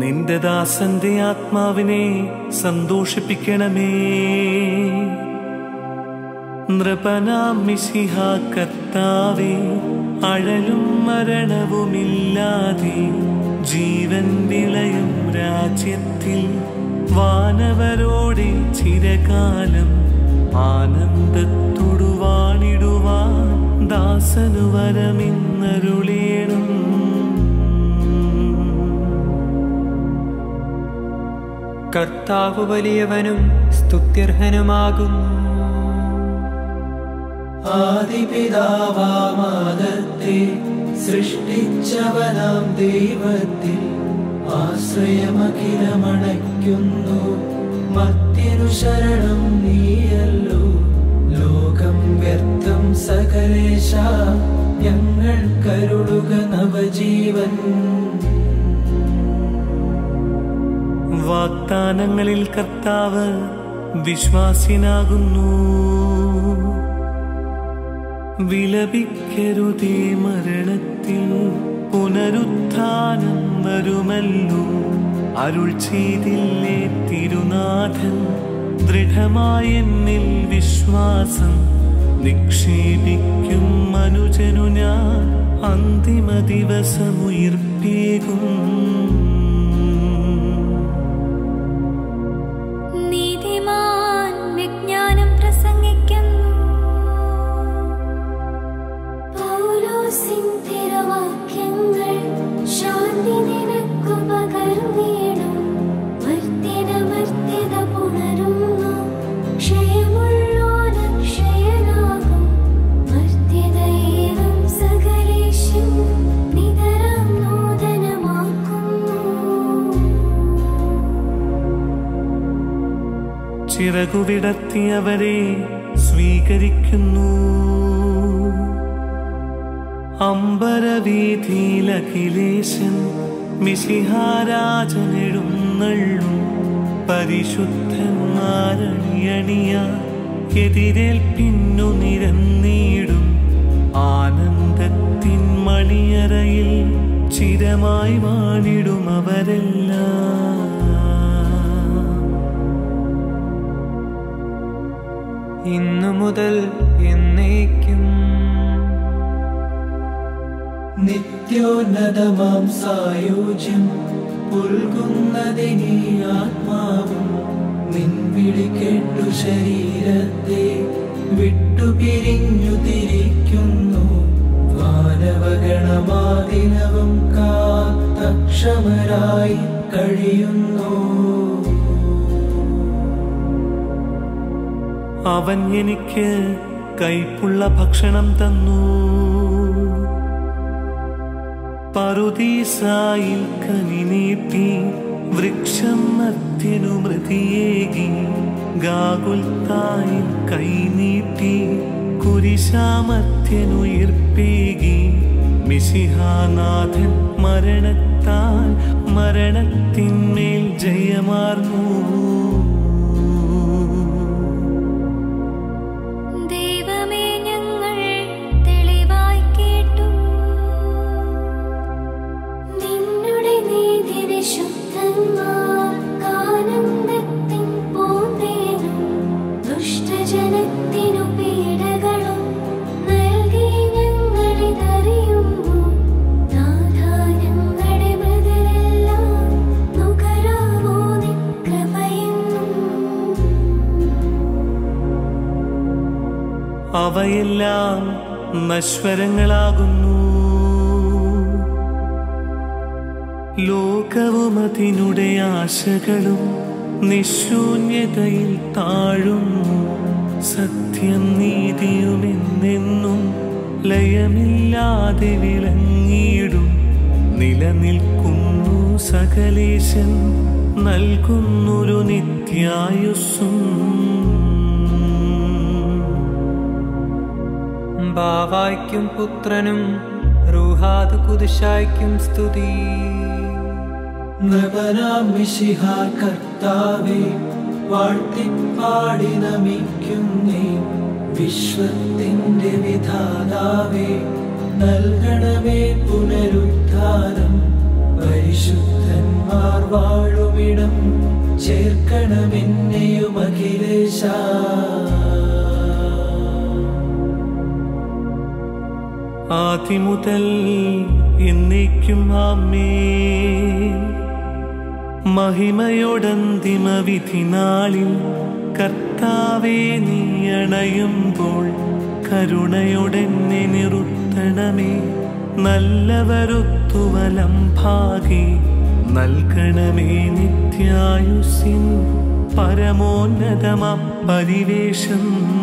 നിന്റെ ദാസന്റെ ആത്മാവിനെ സന്തോഷിപ്പിക്കണമേ നൃപനാം മിശിഹ കർത്താവേ അഴലും മരണവുമില്ലാതെ ജീവൻ വിളയും രാജ്യത്തിൽ വാനവരോടെ ചിരകാലം ആനന്ദത്തൊടുവാണിടുവാൻ ദാസനു വരമിന്നരുളേണം കർത്താവ് വലിയവനും സ്തുത്യർഹനുമാകുന്നു ആദിപിതാവാമാദത്തെ സൃഷ്ടിച്ചവനാം ദൈവത്തിൽ ആശ്രയമഖിലമണയ്ക്കുന്നു മത്യനു ശരണം നീയല്ലോ ലോകം വ്യർത്ഥം സകലേശ ഞങ്ങൾ കരുളുക നവജീവൻ വാഗ്ദാനങ്ങളിൽ കർത്താവ് വിശ്വാസിനാകുന്നു വിലപിക്കരുതേ മരണത്തിൽ പുനരുത്ഥാനം വരുമല്ലോ അരുൾ ചെയ്തില്ലേ തിരുനാഥൻ ദൃഢമായ എന്നിൽ വിശ്വാസം നിക്ഷേപിക്കും മനുജനു ഞാൻ അന്തിമ ദിവസമുയർപ്പേകും നീതിമാൻ വിജ്ഞാനം പ്രസംഗിക്കുന്നു പൗലോസിൻ തിരുവാക്യങ്ങൾ ശാന്തി നിനക്കു പകർന്നിടും മർത്യനമർത്യത പുണരുന്നു ക്ഷയമുള്ളോന ക്ഷയനാകും മർത്യതയേവം സകലേശം നിതരാം നൂതനമാക്കുന്നു ചിറകുവിടർത്തിയവരെ സ്വീകരിക്കുന്നു അമ്പരവീതിയിലഖിലേശൻ മിശിഹാരാജനെഴുന്നള്ളും പരിശുദ്ധന്മാരണിയണിയ എതിരേൽപ്പിന്നു നിരന്നീടും ആനന്ദത്തിൻ മണിയറയിൽ ചിരമായി വാണിടും അവരെല്ലാം ഇന്നു മുതൽ എന്നേക്കും നിത്യോന്നതമാം സായോജ്യം പുൽകുന്നതിനി ആത്മാവും നിൻവിളി കേട്ടു ശരീരത്തെ വിട്ടുപിരിഞ്ഞു തിരിക്കുന്നു മാനവഗണമാദിനവും കാത്തക്ഷമരായി കഴിയുന്നു അവൻ എനിക്ക് കൈപ്പുള്ള ഭക്ഷണം തന്നു പറുദീസായിൽ കനി നീട്ടി വൃക്ഷം മധ്യനു മൃതിയേകി ഗാകുൽത്തായിൽ കൈ നീട്ടി കുരിശാമധ്യനുയിർപ്പേകി മിശിഹാനാഥൻ മരണത്താൽ മരണത്തിന്മേൽ ജയമാർന്നു ദൈവമേ ഞങ്ങൾ തെളിവായി കേട്ടു നിന്നുടെ നീതി വിശുദ്ധന്മാർ കാനന്ദത്തിൻ പൂന്തേനും ദുഷ്ടജനത്തിനു പീഡകളും നൽകി ഞങ്ങളിതറിയുന്നു നാഥാ ഞങ്ങളുടെ മൃതരെല്ലാം നുകരാമോ നിൻ കൃപയെന്നും അവയെല്ലാം നശ്വരങ്ങളാകുന്നു ലോകവും അതിനുടെ ആശകളും നിശൂന്യതയിൽ താഴുന്നു സത്യം നീതിയുമെന്നെന്നും ലയമില്ലാതെ വിളങ്ങിയിടും നിലനിൽക്കുന്നു സകലേശൻ നൽകുന്നൊരു നിത്യായുസ്സും ബാവായ്ക്കും പുത്രനും റൂഹാദ് കുതിശായ്ക്കും സ്തുതി നൃപനാം മിശിഹ കർത്താവേ വാഴ്ത്തിപ്പാടി നമിക്കുന്നേ വിശ്വത്തിന്റെ വിധാതാവേ നൽകണമേ പുനരുദ്ധാനം പരി വിശുദ്ധന്മാർ വാഴുമിടം ചേർക്കണമെന്നെയും അഖിലേശ ആദിമുതൽ എന്നേക്കും ആമേ മഹിമയോടന്തിമ വിധി നാളിൽ കർത്താവേ നീ അണയുമ്പോൾ കരുണയോടെന്നെ നിറുത്തണമേ നല്ലവരൊത്തുവലം ഭാഗി നൽകണമേ നിത്യായുസിൻ പരമോന്നതമ പരിവേഷം